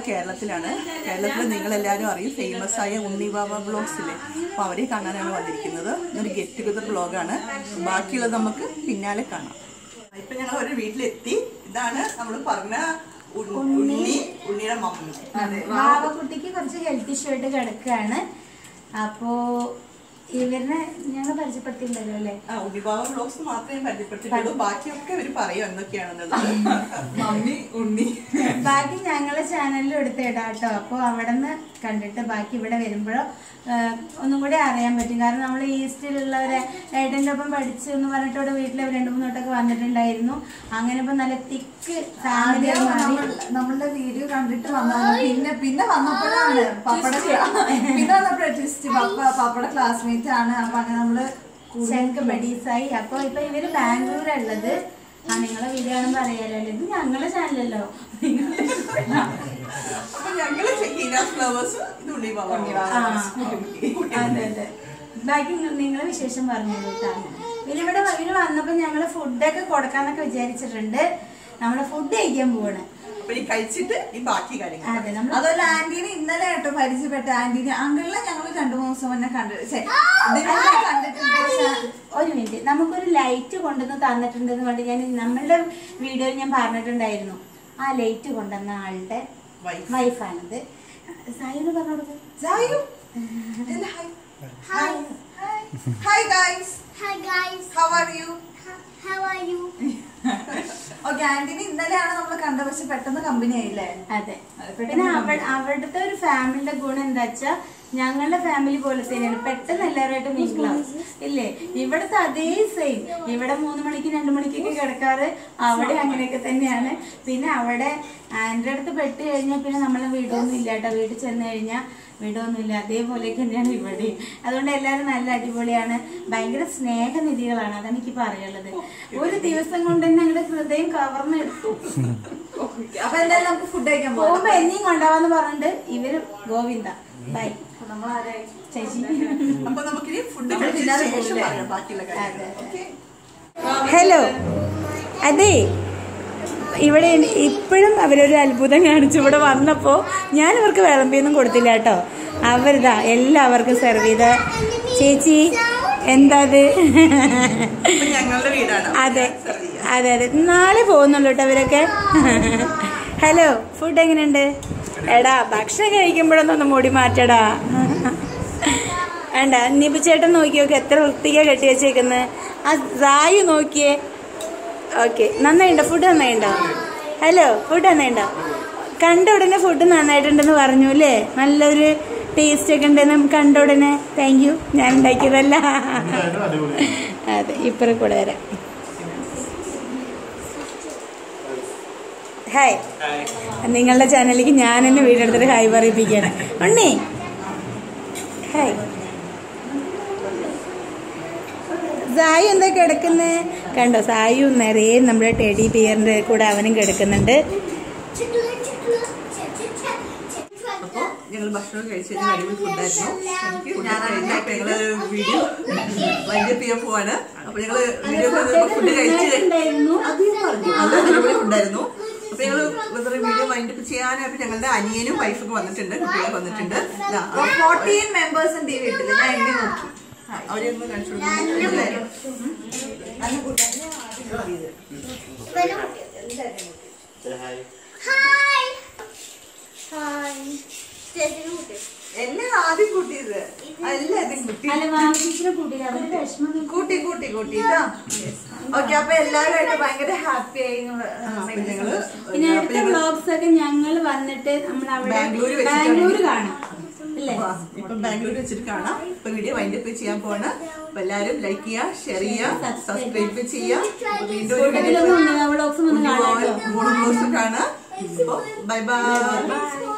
കേരളത്തിലാണ് കേരളത്തിൽ നിങ്ങളെല്ലാവരും അറിയും ഫേമസ് ആയ ഉണ്ണിബാബ ബ്ലോഗ്സിലെ അപ്പോൾ അവരെ കാണാനാണ് വന്നിരിക്കുന്നത് ഇതൊരു ഗെറ്റ് ടുഗദർ ബ്ലോഗാണ് ബാക്കിയുള്ളത് നമുക്ക് പിന്നാലെ കാണാം ഇപ്പൊ ഞങ്ങൾ ഒരു വീട്ടിലെത്തി ഇതാണ് നമ്മൾ പറഞ്ഞ ഉൺ- ഉണ്ണി ഉണ്ണിയുടെ മമ്മി വാവക്കുട്ടിക്ക് കുറച്ച് ഹെൽത്ത് ഇഷ്യൂ ആയിട്ട് കിടക്കുകയാണ് അപ്പോ ഇവരിനെ ഞങ്ങൾ പരിചയപ്പെടുത്തിയിട്ടുണ്ടല്ലോ അല്ലേ ആ ഉണ്ണിബാബ ബ്ലോഗ്സ് മാത്രമേ പരിചയപ്പെട്ടിട്ടുള്ളൂ ബാക്കിയൊക്കെ ഇവർ പറയും എന്തൊക്കെയാണെന്നുള്ളത് മമ്മി ഉണ്ണി ബാക്കി ഞങ്ങളെ ചാനലിൽ എടുത്തിടാം കേട്ടോ അപ്പോൾ അവിടെ നിന്ന് കണ്ടിട്ട് ബാക്കി ഇവിടെ വരുമ്പോഴോ ഒന്നും കൂടി അറിയാൻ പറ്റും കാരണം നമ്മൾ ഈസ്റ്റിലുള്ളവരെ ഏട്ടൻ്റെ ഒപ്പം പഠിച്ചു എന്ന് പറഞ്ഞിട്ട് ഇവിടെ വീട്ടിൽ രണ്ട് മൂന്ന് വട്ടമൊക്കെ വന്നിട്ടുണ്ടായിരുന്നു അങ്ങനെ ഇപ്പൊ നല്ല തിക്ക് ഫാമിലി ആദ്യം നമ്മൾ- നമ്മളുടെ വീഡിയോ കണ്ടിട്ട് വന്നതാണ് പിന്നെ പിന്നെ വന്നപ്പോഴാണ് പപ്പട പിന്നെ വന്നപ്പോഴാണ് ട്വിസ്റ്റ് പപ്പ പപ്പട ക്ലാസ്മേറ്റ് ആണ് അപ്പൊ അങ്ങനെ നമ്മള് ശംഖ് ബഡീസായി അപ്പൊ ഇപ്പൊ ഇവര് ബാംഗ്ലൂരുള്ളത് ആ നിങ്ങളെ വീഡിയോ ആണെന്ന് അറിയാലോ ഇത് ഞങ്ങളെ ചാനലല്ലോ അപ്പൊ ഞങ്ങള് ഹീനാസ് ഫ്ലവേഴ്സ് ഇത് ഉണ്ണിബാബ ആ, അതെ അതെ ബാക്കി നിങ്ങളെ വിശേഷം പറഞ്ഞോളൂ കേട്ടോ പിന്നെ ഇവിടെ ഇവര് വന്നപ്പോ ഞങ്ങള് ഫുഡൊക്കെ കൊടുക്കാന്നൊക്കെ വിചാരിച്ചിട്ടുണ്ട് നമ്മള് ഫുഡ് കഴിക്കാൻ പോവാണ് അപ്പൊ ഈ കഴിച്ചിട്ട് ഈ ബാക്കി കാര്യങ്ങൾ അതെ നമ്മൾ അതുപോലെ ആന്റീനെ ഇന്നലെ കേട്ടോ പരിചയപ്പെട്ട ആന്റീനെ അങ്കിളിനെ ഞങ്ങൾ രണ്ടു മൂന്ന് ദിവസം മുന്നേ കണ്ടു ഛെ, ഇതിനെ കണ്ടിട്ടുണ്ട് പക്ഷെ ഒരു മിനിറ്റ് നമുക്കൊരു ലൈറ്റ് കൊണ്ടുവന്ന് തന്നിട്ടുണ്ടെന്ന് കൊണ്ട് ഞാൻ നമ്മളുടെ വീഡിയോയിൽ ഞാൻ പറഞ്ഞിട്ടുണ്ടായിരുന്നു ആ ലൈറ്റ് കൊണ്ടുവന്ന ആളുടെ Wife. വൈഫാണിത് സായിന്ന് പറഞ്ഞു കൊടുക്കും ജായു ഇല്ല, hi. Hi. Hi guys. Hi guys, How are you? how are you? Okay ആന്റീനെ ഇന്നലെയാണ് നമ്മൾ കണ്ടത് പക്ഷെ പെട്ടെന്ന് കമ്പനി ആയില്ലേ അതെ അത് പെട്ടെന്ന് പിന്നെ അവ അവിടുത്തെ ഒരു ഫാമിലിയുടെ ഗുണം എന്താ വെച്ചാ ഞങ്ങളുടെ ഫാമിലി പോലെ തന്നെയാണ് പെട്ടെന്ന് എല്ലാവരുമായിട്ട് മിങ്കിളാവും ഇല്ലേ ഇവിടുത്തെ അതേ സെയിം ഇവിടെ മൂന്ന് മണിക്ക് രണ്ടു മണിക്കൊക്കെ കിടക്കാറ് അവിടെ അങ്ങനെയൊക്കെ തന്നെയാണ് പിന്നെ അവിടെ ആൻ്റെ അടുത്ത് പെട്ട് കഴിഞ്ഞാൽ പിന്നെ നമ്മളെ വീടൊന്നും ഇല്ല കേട്ടോ വീട്ടിൽ ചെന്ന് കഴിഞ്ഞാൽ വീടൊന്നുമില്ല അതേപോലെയൊക്കെ തന്നെയാണ് ഇവിടെയും അതുകൊണ്ട് എല്ലാവരും നല്ല അടിപൊളിയാണ് ഭയങ്കര സ്നേഹനിധികളാണ് അതാണ് എനിക്ക് പറയാനുള്ളത് ഒരു ദിവസം കൊണ്ട് തന്നെ ഞങ്ങളുടെ ഹൃദയം കവർന്നെടുത്തു അപ്പൊ എന്തായാലും നമുക്ക് ഫുഡ് കഴിക്കാൻ പോകാം പോകുമ്പോ എന്നെയും കൊണ്ടാവാന്ന് പറഞ്ഞിട്ട് ഇവര് ഗോവിന്ദ ബൈ നമ്മൾ ആരായി ചേച്ചി അപ്പൊ നമുക്കിനി ഫുഡ് നമ്മൾ കഴിച്ചതിന് തിന്നാതെ ശേഷം പോകില്ലേ? പറയാം ബാക്കിയുള്ള കാര്യങ്ങൾ അതെ. ഓക്കെ ഹലോ അതെ ഇവിടെ ഇപ്പോഴും അവരൊരു അത്ഭുതം കാണിച്ചു ഇവിടെ വന്നപ്പോൾ ഞാൻ ഇവർക്ക് വിളമ്പിയൊന്നും കൊടുത്തില്ല കേട്ടോ അവരിതാ എല്ലാവർക്കും സെർവ് ചെയ്ത ചേച്ചി എന്താ അത് ഇപ്പൊ ഞങ്ങളുടെ വീടാണ് അതെ അതെ അതെ നാളെ പോകുന്നുള്ളൂ കേട്ടോ അവരൊക്കെ ഹലോ ഫുഡ് എങ്ങനെയുണ്ട് എടാ ഭക്ഷണം കഴിക്കുമ്പോഴൊന്നും ഒന്ന് മുടി മാറ്റടാ വേണ്ട നിബു ചേട്ടൻ നോക്കി നോക്കി എത്ര വൃത്തിക്കാ കെട്ടി വെച്ചേക്കുന്നത് ആ റായു നോക്കിയേ ഓക്കെ നന്നായിണ്ടോ ഫുഡ് നന്നായിണ്ടോ ഹലോ ഫുഡ് നന്നായിണ്ടോ കണ്ട ഉടനെ ഫുഡ് നന്നായിട്ടുണ്ടെന്ന് പറഞ്ഞു അല്ലേ നല്ലൊരു ടേസ്റ്റ് ഒക്കെ ഉണ്ടെന്ന് കണ്ട ഉടനെ താങ്ക് യു ഞാൻ ഉണ്ടാക്കിയതല്ല അതെ ഇപ്പറ കൂടെ വരാം ഹായ് നിങ്ങളുടെ ചാനലിലേക്ക് ഞാൻ എന്നെ വീടെടുത്തിട്ട് ഹായ് പറയിപ്പിക്കുകയാണ് ഉണ്ണി ഹായ് സായു എന്താ കിടക്കുന്നത് കണ്ടോ സായു നിറയെ നമ്മുടെ ടെഡി ബിയറിന്റെ കൂടെ അവനും കിടക്കുന്നുണ്ട് Chickle, chickle, chick, chick, chick, chick, chick. അപ്പൊ ഞങ്ങൾ ഭക്ഷണം കഴിച്ചതിന് അടിപൊളി ഫുഡായിരുന്നു ഞാൻ കഴിഞ്ഞപ്പോ ഞങ്ങള് വീഡിയോ വൈൻഡപ്പ് ചെയ്യാൻ പോവാണ് അപ്പൊ ഞങ്ങള് വീഡിയോ ഫുഡ് കഴിച്ച് നല്ല അടിപൊളി ഫുഡായിരുന്നു അപ്പൊ ഞങ്ങള് വീഡിയോ വൈൻഡപ്പ് ചെയ്യാനായിട്ട് ഞങ്ങളുടെ അനിയനും വൈഫൊക്കെ വന്നിട്ടുണ്ട് കുട്ടികളെ വന്നിട്ടുണ്ട് ദാ, ആ- ഫോർട്ടീൻ മെമ്പേഴ്സിന്റെ ഈ വീട്ടില് ഞാൻ എണ്ണി നോക്കി അവരെ ഒന്ന് കാണിച്ചു കൊടുക്കുന്നു Hi. Hi. ചേച്ചിനെ കൂട്ടി. എല്ലാം ആദ്യം കൂട്ടിയത് എല്ലാരും കൂട്ടി അല്ല വാങ്ങിച്ചിട്ട് കൂട്ടില്ല അവര് വിഷമം കൂട്ടി കൂട്ടി കൂട്ടി ഓക്കെ അപ്പൊ എല്ലാവരുമായിട്ട് ഭയങ്കര ഹാപ്പി ആയി അപ്പൊ ഞങ്ങള് പിന്നെ അപ്പൊ അടുത്ത ഞങ്ങള് വ്ളോഗ്സ് ഒക്കെ ഞങ്ങൾ വന്നിട്ട് നമ്മൾ അവിടെ ബാംഗ്ലൂര് വെച്ചിട്ടാണ് ബാംഗ്ലൂർ കാണാം അല്ലേ ആ, ഇപ്പൊ ബാംഗ്ലൂർ വെച്ചിട്ട് കാണാം ഇപ്പൊ വീഡിയോ വൈൻഡപ്പ് ചെയ്യാൻ പോവാണ് അപ്പൊ എല്ലാരും ലൈക്ക് ചെയ്യുക ഷെയർ ചെയ്യുക സബ്സ്ക്രൈബ് ചെയ്യുക അപ്പൊ വീണ്ടും ഒരു ഇതിലൊന്നും വ്ളോഗ്സ് ഒന്നും കാണാം കേട്ടോ വീഡിയോ കാണാം ബൈ ബൈ